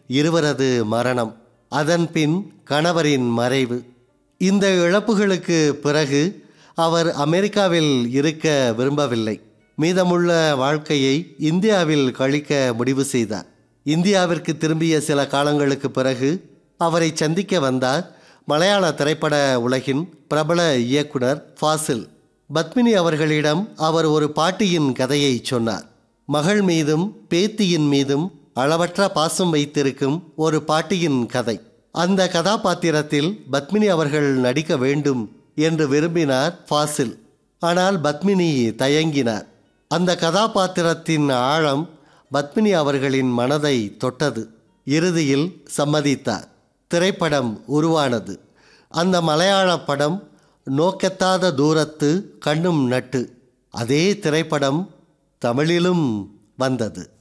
இருவரது மரணம் அதன்பின் கணவரின் மறைவு இந்த இழப்புகளுக்கு பிறகு அவர் அமெரிக்காவில் இருக்க விரும்பவில்லை மீதமுள்ள வாழ்க்கையை இந்தியாவில் கழிக்க முடிவு செய்தார் இந்தியாவிற்கு திரும்பிய சில காலங்களுக்கு பிறகு அவரை சந்திக்க வந்தார் மலையாள திரைப்பட உலகின் பிரபல இயக்குனர் ஃபாசில் பத்மினி அவர்களிடம் அவர் ஒரு பாட்டியின் கதையை சொன்னார் மகள் மீதும் பேத்தியின் மீதும் அளவற்ற பாசம் வைத்திருக்கும் ஒரு பாட்டியின் கதை அந்த கதாபாத்திரத்தில் பத்மினி அவர்கள் நடிக்க வேண்டும் என்று விரும்பினார் ஃபாசில் ஆனால் பத்மினி தயங்கினார் அந்த கதாபாத்திரத்தின் ஆழம் பத்மினி அவர்களின் மனதை தொட்டது இறுதியில் சம்மதித்தார் திரைப்படம் உருவானது அந்த மலையாள படம் நோக்கெத்தாத தூரத்து கண்ணும் நட்டு அதே திரைப்படம் தமிழிலும் வந்தது